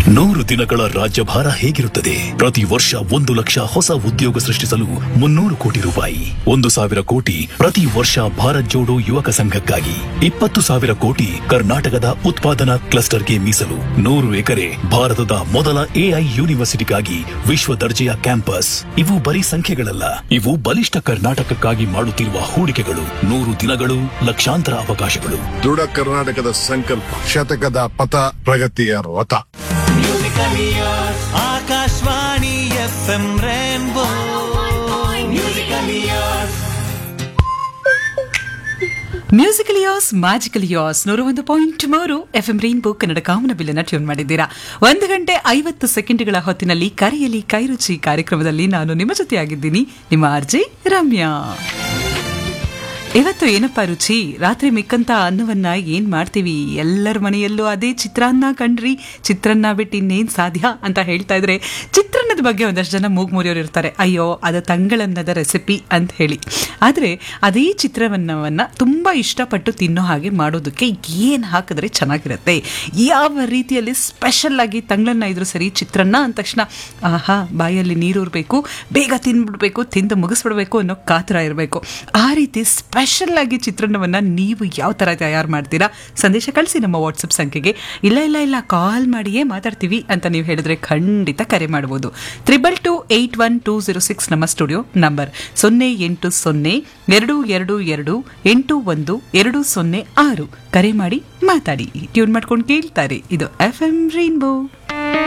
ನೂರು ದಿನಗಳ ರಾಜ್ಯಭಾರ ಹೇಗಿರುತ್ತದೆ ಪ್ರತಿ ವರ್ಷ ಒಂದು ಲಕ್ಷ ಹೊಸ ಉದ್ಯೋಗ ಸೃಷ್ಟಿಸಲು ಮುನ್ನೂರು ಕೋಟಿ ರೂಪಾಯಿ ಒಂದು ಸಾವಿರ ಕೋಟಿ ಪ್ರತಿ ವರ್ಷ ಭಾರತ್ ಜೋಡೋ ಯುವಕ ಸಂಘಕ್ಕಾಗಿ ಇಪ್ಪತ್ತು ಸಾವಿರ ಕೋಟಿ ಕರ್ನಾಟಕದ ಉತ್ಪಾದನಾ ಕ್ಲಸ್ಟರ್ಗೆ ಮೀಸಲು ನೂರು ಎಕರೆ ಭಾರತದ ಮೊದಲ ಎಐ ಯೂನಿವರ್ಸಿಟಿಗಾಗಿ ವಿಶ್ವ ದರ್ಜೆಯ ಕ್ಯಾಂಪಸ್ ಇವು ಬರೀ ಸಂಖ್ಯೆಗಳಲ್ಲ ಇವು ಬಲಿಷ್ಠ ಕರ್ನಾಟಕಕ್ಕಾಗಿ ಮಾಡುತ್ತಿರುವ ಹೂಡಿಕೆಗಳು ನೂರು ದಿನಗಳು ಲಕ್ಷಾಂತರ ಅವಕಾಶಗಳು ದೃಢ ಕರ್ನಾಟಕದ ಸಂಕಲ್ಪ ಶತಕದ ಪಥ ಪ್ರಗತಿಯ ರಥ Akashvani F M Rainbow musical as magical as ನೂರ ಒಂದು ಪಾಯಿಂಟ್ ಮೂರು ಎಫ್ ಎಂ ರೈನ್ಬೋ ಕನ್ನಡ ಕಾಮನ ಬಿಲ್ಲನ್ನ ಟ್ಯೂನ್ ಮಾಡಿದ್ದೀರಾ ಒಂದು ಗಂಟೆ ಐವತ್ತು ಸೆಕೆಂಡ್ಗಳ ಹೊತ್ತಿನಲ್ಲಿ ಕರೆಯಲಿ ಕೈರುಚಿ ಕಾರ್ಯಕ್ರಮದಲ್ಲಿ ನಾನು ನಿಮ್ಮ ಜೊತೆಯಾಗಿದ್ದೀನಿ ನಿಮ್ಮ ಆರ್ಜೆ ರಮ್ಯಾ ಇವತ್ತು ಏನಪ್ಪ ರುಚಿ ರಾತ್ರಿ ಮಿಕ್ಕಂತ ಅನ್ನವನ್ನ ಏನ್ ಮಾಡ್ತೀವಿ ಎಲ್ಲರ ಮನೆಯಲ್ಲೂ ಅದೇ ಚಿತ್ರಾನ್ನ ಕಂಡ್ರಿ ಚಿತ್ರಾನ್ನ ಬಿಟ್ಟು ಇನ್ನೇನ್ ಸಾಧ್ಯ ಅಂತ ಹೇಳ್ತಾ ಇದ್ರೆ ಚಿತ್ರಾನ್ನದ ಬಗ್ಗೆ ಒಂದಷ್ಟು ಜನ ಮೂಗ್ ಮುರಿಯೋರು ಇರ್ತಾರೆ ಅಯ್ಯೋ ಅದು ತಂಗಳನ್ನದ ರೆಸಿಪಿ ಅಂತ ಹೇಳಿ ಆದ್ರೆ ಅದೇ ಚಿತ್ರಾನ್ನವನ್ನ ತುಂಬಾ ಇಷ್ಟಪಟ್ಟು ತಿನ್ನೋ ಹಾಗೆ ಮಾಡೋದಕ್ಕೆ ಏನ್ ಹಾಕಿದ್ರೆ ಚೆನ್ನಾಗಿರುತ್ತೆ ಯಾವ ರೀತಿಯಲ್ಲಿ ಸ್ಪೆಷಲ್ ಆಗಿ ತಂಗಳನ್ನ ಇದ್ರು ಸರಿ ಚಿತ್ರಾನ್ನ ಅಂದ ತಕ್ಷಣ ಆಹಾ ಬಾಯಲ್ಲಿ ನೀರೂರ್ಬೇಕು ಬೇಗ ತಿನ್ಬಿಡ್ಬೇಕು ತಿಂದು ಮುಗಿಸ್ಬಿಡ್ಬೇಕು ಅನ್ನೋ ಕಾತರ ಇರಬೇಕು ಆ ರೀತಿ ಸ್ಪೆಷಲ್ ಆಗಿ ಚಿತ್ರಾನ್ನವನ್ನ ನೀವು ಯಾವ ತರ ತಯಾರು ಮಾಡ್ತೀರಾ ಸಂದೇಶ ಕಳಿಸಿ ನಮ್ಮ ವಾಟ್ಸಪ್ ಸಂಖ್ಯೆಗೆ ಇಲ್ಲ ಇಲ್ಲ ಇಲ್ಲ ಕಾಲ್ ಮಾಡಿಯೇ ಮಾತಾಡ್ತೀವಿ ಅಂತ ನೀವು ಹೇಳಿದ್ರೆ ಖಂಡಿತ ಕರೆ ಮಾಡ್ಬೋದು triple two eight one two zero six ನಮ್ಮ ಸ್ಟುಡಿಯೋ ನಂಬರ್ ಸೊನ್ನೆ ಎಂಟು ಸೊನ್ನೆ ಎರಡು ಎರಡು ಎರಡು ಎಂಟು ಒಂದು ಎರಡು ಸೊನ್ನೆ ಆರು ಕರೆ ಮಾಡಿ ಮಾತಾಡಿ ಟ್ಯೂನ್ ಮಾಡ್ಕೊಂಡು ಕೇಳ್ತಾರೆ ಇದು ಎಫ್ ಎಂ ರೈನ್ಬೋ